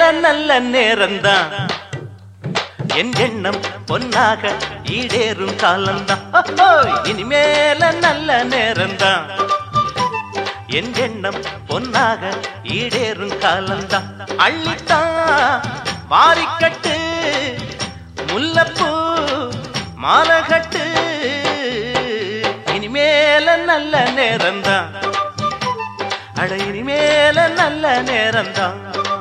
நல்ல நேரம்தான் என் எண்ணம் பொன்னாக ஈடேறும் காலம்தான் ஓஹோ, இனிமேல நல்ல நேரம்தான் என் எண்ணம் பொன்னாக ஈடேறும் காலம்தான் அள்ளித்தான் மாறிக்கட்டு முல்லப்பூ மாலகட்டு இனிமேல நல்ல நேரம்தான் அட இனிமேல நல்ல நேரம்தான்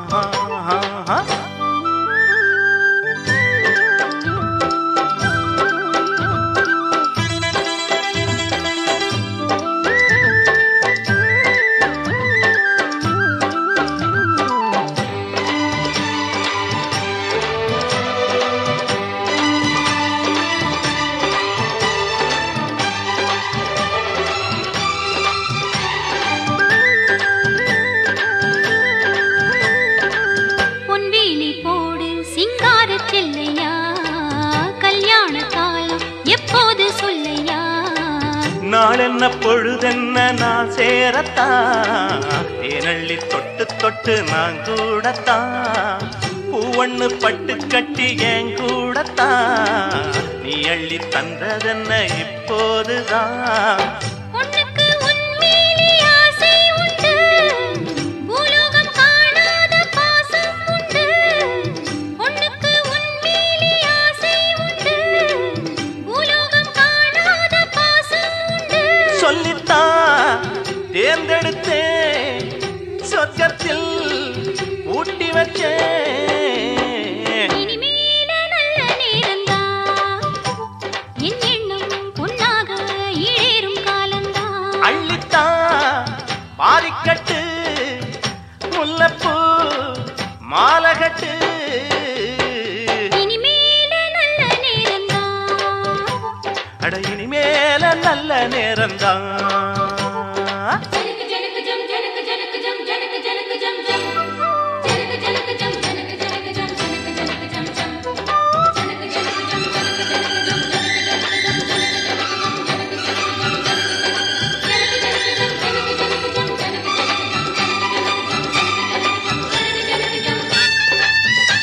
பொன்வேலி போடு சிங்கார செல்லையா கல்யாண காலம் எப்போது சொல்லையா நாளென்ன பொழுதென்ன நான் சேரத்தான் தேனள்ளி தொட்டு தொட்டு நான் கூடத்தான் பூவண்ணு பட்டு கட்டி என் கூடத்தான் நீ அள்ளி தந்ததென்ன இப்போதுதான் பொண்ணுக்கு உன் மீது ஆசை உண்டு பூலோகம் காணாத பாசம் உண்டு பொண்ணுக்கு உன் மீது ஆசை உண்டு பூலோகம் காணாத பாசம் உண்டு சொல்லித்தான் தேர்ந்தெடுத்தேன் சொர்க்கத்தில் ஊட்டி வச்சேன் இனிமேல நல்ல நேரம்தான் என் எண்ணம் பொன்னாக ஈழேறும் காலம்தான் அள்ளித்தான் மாறிக்கட்டு முல்லப்பூ மாலகட்டு இனிமேல நல்ல நேரம்தான் அட இனிமேல நல்ல நேரம்தான் ஜனக்கு ஜனக்கு ஜம் ஜனக்கு ஜனக்கு ஜம் ஜனக்கு ஜனக்கு ஜம் ஜம் ஜனக்கு ஜனக்கு ஜம் ஜனக்கு ஜனக்கு ஜம் ஜனக்கு ஜனக்கு ஜம் ஜம் ஜனக்கு ஜனக்கு ஜம் ஜனக்கு ஜனக்கு ஜம் ஜனக்கு ஜனக்கு ஜம் ஜனக்கு ஜனக்கு ஜம் ஜனக்கு ஜனக்கு ஜம் ஜனக்கு ஜனக்கு ஜம் ஜனக்கு ஜனக்கு ஜம் ஜனக்கு ஜனக்கு ஜம் ஜனக்கு ஜம்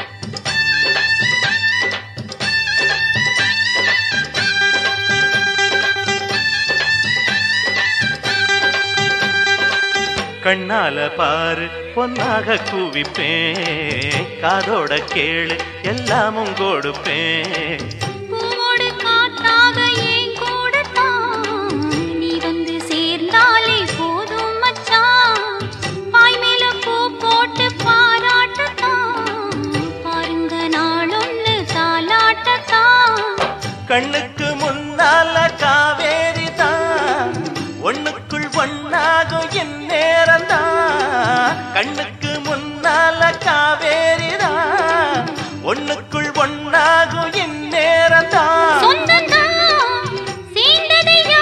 கண்ணால பாரு பொன்னாக கூவிப்பேன் காதோட கேளு எல்லாமும் கொடுப்பேன் பூவோடு காத்தாக ஏன் கூடத்தான் நீ வந்து சேர்ந்தாலே போதும் மச்சான் பாய் மேல பூ போட்டு பாராட்டத்தான் பாருங்க நாளொன்னு தாலாட்டத்தான் கண்ணுக்கு முன்னால காவேரி தான் ஒண்ணுக்குள் ஒண்ணாகும் என் நேரம் தான் கண்ணுக்கு முன்னால காவேரி தான் ஒண்ணுக்குள் ஒண்ணாகும் என் நேரம் தான் சொந்தந்தான் சேர்ந்ததையா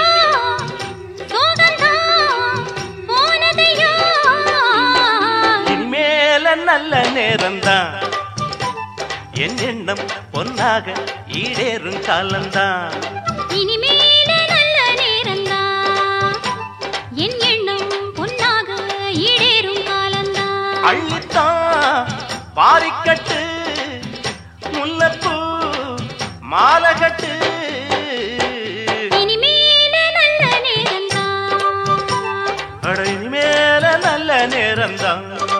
சோகந்தான் போனதையா இனிமேல நல்ல நேரம் தான் என் எண்ணம் பொன்னாக ஈடேறும் காலம்தான் இனிமேல நல்ல நேரம்தான் என் எண்ணம் பொன்னாக ஈடேறும் காலம்தான் அள்ளித்தான் பாரிக்கட்டு முல்லப்பூ மாலகட்டு இனிமேல நல்ல நேரம்தான் அட இனிமேல நல்ல நேரம்தான்